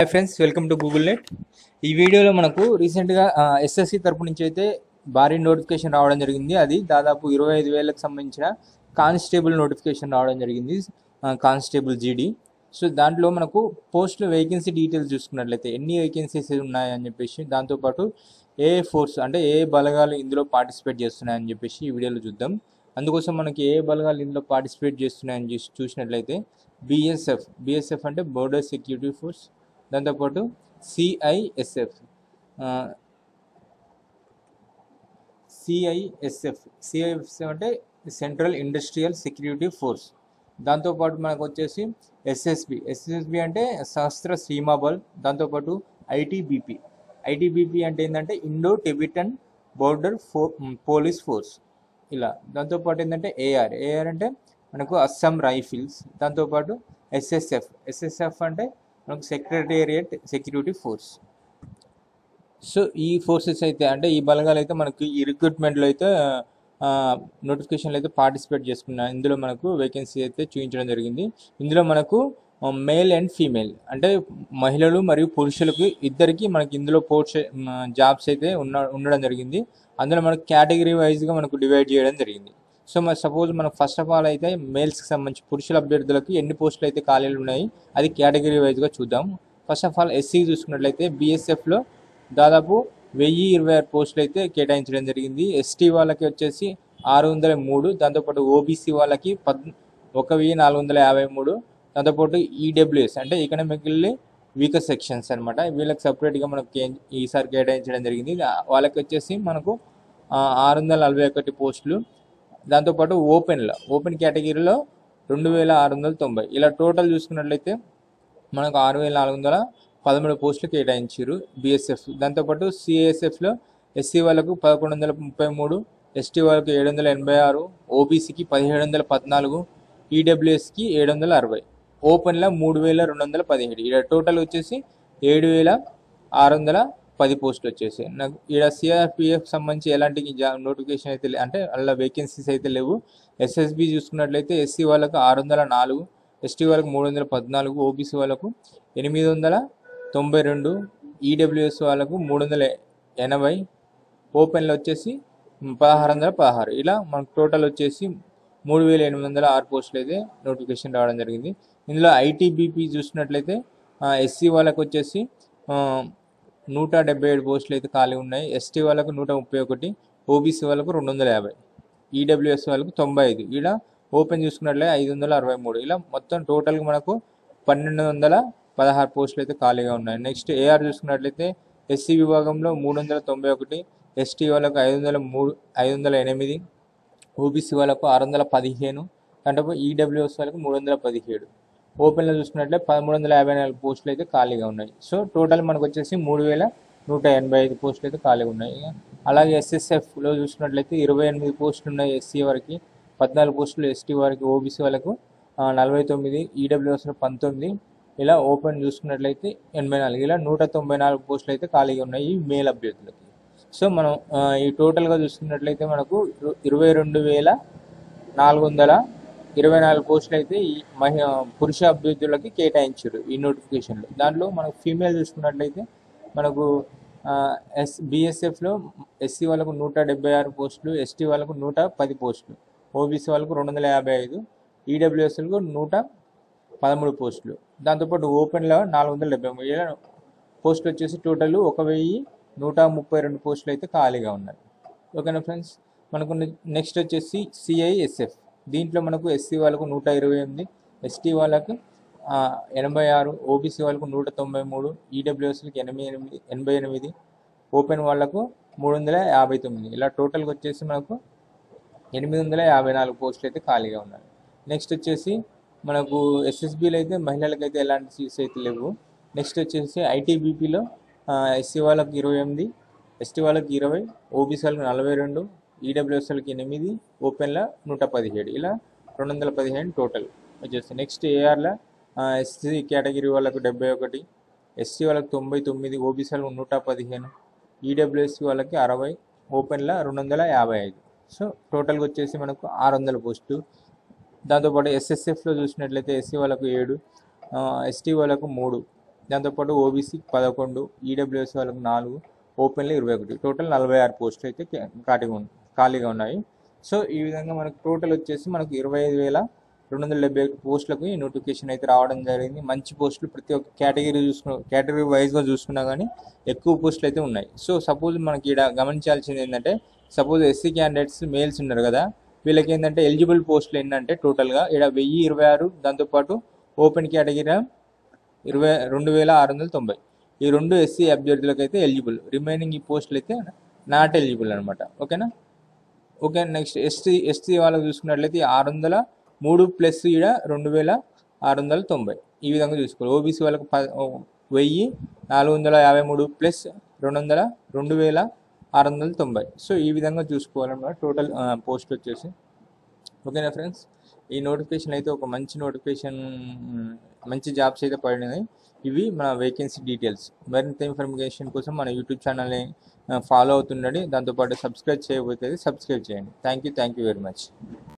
hi friends welcome to Google net ఈ వీడియోలో మనకు రీసెంట్గా ఎస్ఎస్సి తరపు నుంచి అయితే భారీ నోటిఫికేషన్ రావడం జరిగింది అది దాదాపు ఇరవై ఐదు వేలకు సంబంధించిన కానిస్టేబుల్ నోటిఫికేషన్ రావడం జరిగింది కానిస్టేబుల్ జీడీ సో దాంట్లో మనకు పోస్టుల వేకెన్సీ డీటెయిల్స్ చూసుకున్నట్లయితే ఎన్ని వేకెన్సీస్ ఉన్నాయని చెప్పేసి దాంతోపాటు ఏ ఫోర్స్ అంటే ఏ బలగాలు ఇందులో పార్టిసిపేట్ చేస్తున్నాయని చెప్పేసి ఈ వీడియోలో చూద్దాం అందుకోసం మనకి ఏ బలగాలు ఇందులో పార్టిసిపేట్ చేస్తున్నాయని చూసి చూసినట్లయితే బిఎస్ఎఫ్ బిఎస్ఎఫ్ అంటే బోర్డర్ సెక్యూరిటీ ఫోర్స్ దాంతోపాటు సిఐఎస్ఎఫ్ సిఐఎస్ఎఫ్ సిఐఎస్ఎఫ్ అంటే సెంట్రల్ ఇండస్ట్రియల్ సెక్యూరిటీ ఫోర్స్ దాంతోపాటు మనకు వచ్చేసి ఎస్ఎస్బి ఎస్ఎస్బి అంటే సహస్ర సీమాబల్ దాంతోపాటు ఐటీబీపీ ఐటీబీపీ అంటే ఏంటంటే ఇండో టిబిటన్ బోర్డర్ ఫో పోలీస్ ఫోర్స్ ఇలా దాంతోపాటు ఏంటంటే ఏఆర్ ఏఆర్ అంటే మనకు అస్సాం రైఫిల్స్ దాంతోపాటు ఎస్ఎస్ఎఫ్ ఎస్ఎస్ఎఫ్ అంటే మనకు సెక్రటేరియట్ సెక్యూరిటీ ఫోర్స్ సో ఈ ఫోర్సెస్ అయితే అంటే ఈ బలగాలు అయితే మనకు ఈ రిక్రూట్మెంట్లో అయితే నోటిఫికేషన్లో అయితే పార్టిసిపేట్ చేసుకున్నాం ఇందులో మనకు వేకెన్సీ అయితే చూపించడం జరిగింది ఇందులో మనకు మేల్ అండ్ ఫీమేల్ అంటే మహిళలు మరియు పురుషులకు ఇద్దరికి మనకి ఇందులో పోస్ట్ జాబ్స్ అయితే ఉన్న ఉండడం జరిగింది అందులో మనకు కేటగిరీ వైజ్గా మనకు డివైడ్ చేయడం జరిగింది సో మరి సపోజ్ మనం ఫస్ట్ ఆఫ్ ఆల్ అయితే మేల్స్కి సంబంధించి పురుషుల అభ్యర్థులకు ఎన్ని పోస్టులు అయితే ఖాళీలు ఉన్నాయి అది కేటగిరీ వైజ్గా చూద్దాం ఫస్ట్ ఆఫ్ ఆల్ ఎస్సీ చూసుకున్నట్లయితే బీఎస్ఎఫ్లో దాదాపు వెయ్యి ఇరవై ఆరు పోస్టులు అయితే కేటాయించడం జరిగింది ఎస్టీ వాళ్ళకి వచ్చేసి ఆరు వందల మూడు దాంతోపాటు ఓబీసీ వాళ్ళకి పద్ ఒక వెయ్యి నాలుగు వందల యాభై మూడు దాంతోపాటు ఈడబ్ల్యూఎస్ అంటే ఎకనామికల్లీ వీకర్ సెక్షన్స్ అనమాట వీళ్ళకి సపరేట్గా మనకు కే- ఈసారి కేటాయించడం జరిగింది ఆ- వాళ్ళకి వచ్చేసి మనకు ఆ, ఆరు వందల నలభై ఒకటి పోస్టులు దాంతోపాటు ఓపెన్లో ఓపెన్ కేటగిరీలో రెండు వేల ఆరు వందల తొంభై ఇలా టోటల్ చూసుకున్నట్లయితే మనకు ఆరు వేల నాలుగు వందల పదమూడు పోస్టులు కేటాయించారు బీఎస్ఎఫ్ దాంతోపాటు సిఏఎస్ఎఫ్లో ఎస్సీ వాళ్ళకు పదకొండు వందల ముప్పై మూడు ఎస్టీ వాళ్ళకు ఏడు వందల ఎనభై ఆరు ఓబీసీకి పదిహేడు వందల పద్నాలుగు ఈడబ్ల్యూఎస్కి ఏడు వందల అరవై ఓపెన్లో మూడు వేల రెండు వందల పదిహేడు ఇక్కడ టోటల్ వచ్చేసి ఏడు వేల ఆరు వందల పది పోస్టులు వచ్చేసి నాకు ఇక్కడ సిఆర్పిఎఫ్ సంబంధించి ఎలాంటి జా- నోటిఫికేషన్ అయితే లే- అంటే అలా వేకెన్సీస్ అయితే లేవు ఎస్ఎస్బి చూసుకున్నట్లయితే ఎస్సీ వాళ్ళకు ఆరు వందల నాలుగు ఎస్టీ వాళ్ళకు మూడు వందల పద్నాలుగు ఓబీసీ వాళ్ళకు ఎనిమిది వందల తొంభై రెండు ఈడబ్ల్యూఎస్ వాళ్ళకు మూడు వందల ఎనభై ఓపెన్లో వచ్చేసి పదహారు వందల పదహారు ఇలా మనకు టోటల్ వచ్చేసి మూడు వేల ఎనిమిది వందల ఆరు పోస్టులు అయితే నోటిఫికేషన్ రావడం జరిగింది ఇందులో ఐటీబీపీ చూసినట్లయితే ఎస్సీ వాళ్ళకు వచ్చేసి ఆ, నూట డెబ్బై ఏడు పోస్టులు అయితే ఖాళీ ఉన్నాయి ఎస్టీ వాళ్ళకు నూట ముప్పై ఒకటి ఓబీసీ వాళ్ళకు రెండు వందల యాభై ఈడబ్ల్యూఎస్ వాళ్ళకు తొంభై ఐదు ఇలా ఓపెన్ చూసుకున్నట్లయితే ఐదు వందల అరవై మూడు ఇలా మొత్తం టోటల్గా మనకు పన్నెండు వందల పదహారు పోస్టులు అయితే ఖాళీగా ఉన్నాయి నెక్స్ట్ ఏఆర్ చూసుకున్నట్లయితే ఎస్సీ విభాగంలో మూడు వందల తొంభై ఒకటి ఎస్టీ వాళ్ళకు ఐదు వందల మూడు ఐదు వందల ఎనిమిది ఓబీసీ వాళ్ళకు ఆరు వందల పదిహేను అంటే ఈడబ్ల్యూఎస్ వాళ్ళకు మూడు వందల పదిహేడు ఓపెన్లో చూసుకున్నట్లయితే పదమూడు వందల యాభై నాలుగు పోస్టులు అయితే ఖాళీగా ఉన్నాయి సో టోటల్ మనకు వచ్చేసి మూడు వేల నూట ఎనభై ఐదు పోస్టులు అయితే ఖాళీగా ఉన్నాయి అలాగే ఎస్ఎస్ఎఫ్లో చూసుకున్నట్లయితే ఇరవై ఎనిమిది పోస్టులు ఉన్నాయి ఎస్సీ వారికి పద్నాలుగు పోస్టులు ఎస్టీ వారికి ఓబీసీ వాళ్ళకు ఆ, నలభై తొమ్మిది ఈడబ్ల్యూఎస్లో పంతొమ్మిది ఇలా ఓపెన్ చూసుకున్నట్లయితే ఎనభై నాలుగు ఇలా నూట తొంభై నాలుగు పోస్టులు అయితే ఖాళీగా ఉన్నాయి ఈ మేల్ అభ్యర్థులకి సో మనం ఆ, ఈ టోటల్గా చూసుకున్నట్లయితే మనకు ఇరు- ఇరవై రెండు వేల నాలుగు వందల ఇరవై నాలుగు పోస్టులు అయితే ఈ మహి పురుష అభ్యర్థులకి కేటాయించారు ఈ నోటిఫికేషన్లో దాంట్లో మనకు ఫీమేల్ చూసుకున్నట్లయితే మనకు ఆ, ఎస్ బీఎస్ఎఫ్లో ఎస్సీ వాళ్ళకు నూట డెబ్బై ఆరు పోస్టులు ఎస్టీ వాళ్ళకు నూట పది పోస్టులు ఓబీసీ వాళ్ళకు రెండు వందల యాభై ఐదు ఈడబ్ల్యూఎస్లకు నూట పదమూడు పోస్టులు దాంతోపాటు ఓపెన్లో నాలుగు వందల డెబ్బై మూడు ఇలా పోస్టులు వచ్చేసి టోటల్ ఒక వెయ్యి నూట ముప్పై రెండు పోస్టులు అయితే ఖాళీగా ఉన్నాయి ఓకేనా ఫ్రెండ్స్ మనకు నెక్స్ట్ వచ్చేసి సిఐఎస్ఎఫ్ దీంట్లో మనకు ఎస్సీ వాళ్ళకు నూట ఇరవై ఎనిమిది ఎస్టీ వాళ్ళకు ఆ, ఎనభై ఆరు ఓబీసీ వాళ్ళకు నూట తొంభై మూడు ఈడబ్ల్యూఎస్లకు ఎనభై ఎనిమిది ఎనభై ఎనిమిది ఓపెన్ వాళ్ళకు మూడు వందల యాభై తొమ్మిది ఇలా టోటల్గా వచ్చేసి మనకు ఎనిమిది వందల యాభై నాలుగు పోస్టులు అయితే ఖాళీగా ఉన్నాయి నెక్స్ట్ వచ్చేసి మనకు ఎస్ఎస్బిలో అయితే మహిళలకు అయితే ఎలాంటి సీట్స్ అయితే లేవు నెక్స్ట్ వచ్చేసి ఐటీబీపీలో ఎస్సీ వాళ్ళకి ఇరవై ఎనిమిది ఎస్టీ వాళ్ళకి ఇరవై ఓబీసీ వాళ్ళకి నలభై రెండు ఈడబ్ల్యూఎస్ వాళ్ళకి ఎనిమిది ఓపెన్లో నూట పదిహేడు ఇలా రెండు వందల పదిహేను టోటల్ వచ్చేసి నెక్స్ట్ ఏఆర్లో ఎస్సీ కేటగిరీ వాళ్ళకు డెబ్బై ఒకటి ఎస్సీ వాళ్ళకి తొంభై తొమ్మిది ఓబీసీ వాళ్ళకి నూట పదిహేను ఈడబ్ల్యూఎస్సీ వాళ్ళకి అరవై ఓపెన్లో రెండు వందల యాభై ఐదు సో టోటల్గా వచ్చేసి మనకు ఆరు వందల పోస్టు దాంతోపాటు ఎస్ఎస్ఎఫ్లో చూసినట్లయితే ఎస్సీ వాళ్ళకు ఏడు ఎస్టీ వాళ్ళకు మూడు దాంతోపాటు ఓబీసీ పదకొండు ఈడబ్ల్యూఎస్ వాళ్ళకి నాలుగు ఓపెన్లో ఇరవై ఒకటి టోటల్ నలభై ఆరు పోస్టులు అయితే కే- ఖాళీగా ఉన్- ఖాళీగా ఉన్నాయి సో ఈ విధంగా మనకు టోటల్ వచ్చేసి మనకు ఇరవై ఐదు వేల రెండు వందల డెబ్బై ఒకటి పోస్టులకు ఈ నోటిఫికేషన్ అయితే రావడం జరిగింది మంచి పోస్టులు ప్రతి ఒక్క కేటగిరీ చూసుకున్న కేటగిరీ వైజ్గా చూసుకున్నా కానీ ఎక్కువ పోస్టులు అయితే ఉన్నాయి సో సపోజ్ మనకి ఇక్కడ గమనించాల్సింది ఏంటంటే సపోజ్ ఎస్సీ క్యాండిడేట్స్ మేల్స్ ఉన్నారు కదా వీళ్ళకి ఏంటంటే ఎలిజిబుల్ పోస్టులు ఏంటంటే టోటల్గా ఇక్కడ వెయ్యి ఇరవై ఆరు దాంతోపాటు ఓపెన్ కేటగిరీ ఇరవై రెండు వేల ఆరు వందల తొంభై ఈ రెండు ఎస్సీ అభ్యర్థులకు అయితే ఎలిజిబుల్ రిమైనింగ్ ఈ పోస్టులు అయితే నాట్ ఎలిజిబుల్ అనమాట ఓకేనా ఓకే నెక్స్ట్ ఎస్టీ ఎస్టీ వాళ్ళకి చూసుకున్నట్లయితే ఆరు వందల మూడు ప్లస్ ఈడ రెండు వేల ఆరు వందల తొంభై ఈ విధంగా చూసుకోవాలి ఓబీసీ వాళ్ళకి ప వెయ్యి నాలుగు వందల యాభై మూడు ప్లస్ రెండు వందల రెండు వేల ఆరు వందల తొంభై సో ఈ విధంగా చూసుకోవాలన్నమాట టోటల్ పోస్ట్ వచ్చేసి ఓకేనా ఫ్రెండ్స్ ఈ నోటిఫికేషన్ అయితే ఒక మంచి నోటిఫికేషన్ మంచి జాబ్స్ అయితే పడినాయి ఇవి మన వేకెన్సీ డీటెయిల్స్ మరింత ఇన్ఫర్మేషన్ కోసం మన యూట్యూబ్ ఛానల్ని ఫాలో అవుతుండండి దాంతోపాటు సబ్స్క్రైబ్ చేయకపోతే సబ్స్క్రైబ్ చేయండి thank you thank you very much